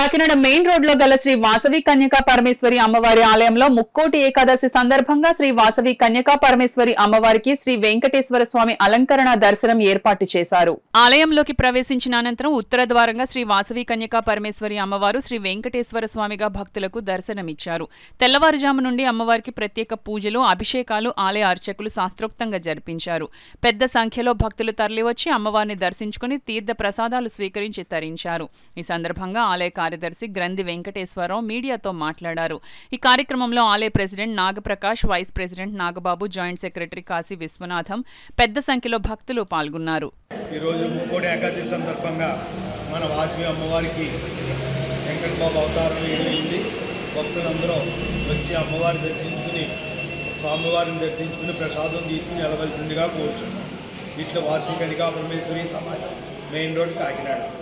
Kakinada main road లో గల శ్రీ వాసవి కన్యకా పరమేశ్వరి అమ్మవారి ఆలయంలో ముక్కోటి ఏకాదశి సందర్భంగా శ్రీ వాసవి కన్యకా పరమేశ్వరి అమ్మవారికి శ్రీ వెంకటేశ్వర స్వామి అలంకరణ దర్శనం ఏర్పాటు చేశారు ఆలయంలోకి ప్రవేశించిన అనంతరం ఉత్తర ద్వారంగా శ్రీ వాసవి కన్యకా పరమేశ్వరి అమ్మవారు శ్రీ వెంకటేశ్వర స్వామిగా భక్తులకు దర్శనమిచ్చారు తెల్లవారుజాము నుండి అమ్మవారికి ప్రత్యేక పూజలు అభిషేకాలు ఆలయ అర్చకులు శాస్త్రోక్తంగా జరిపించారు పెద్ద సంఖ్యలో భక్తులు తరలివచ్చి అమ్మవారిని దర్శించుకుని తీర్థ ప్రసాదాలు స్వీకరించి తరించారు ఈ సందర్భంగా ఆలయ కార్యదర్శి గ్రంథి వెంకటేశ్వరరావు మీడియాతో మాట్లాడారు ఈ కార్యక్రమంలో ఆలయ president Nagaprakash vice president Nagababu joint secretary Kashi Vishwanatham పెద్ద సంఖ్యలో భక్తులు పాల్గొన్నారు ఈరోజు ముక్కోడి ఏకాదశి సందర్భంగా మన వాసవి అమ్మవారికి వెంకట బాబు అవతారం అయింది భక్తులందరూ వచ్చి అమ్మవారిని దర్శించుకుని స్వామివారిని దర్శించుకుని ప్రసాదం తీసుకుని వెళ్ళవలసిందిగా కోరుచున్నాం ఇట్లా వాసవి కనికా పరమేశ్వరి సమాజం మెయిన్ రోడ్ కాకినాడ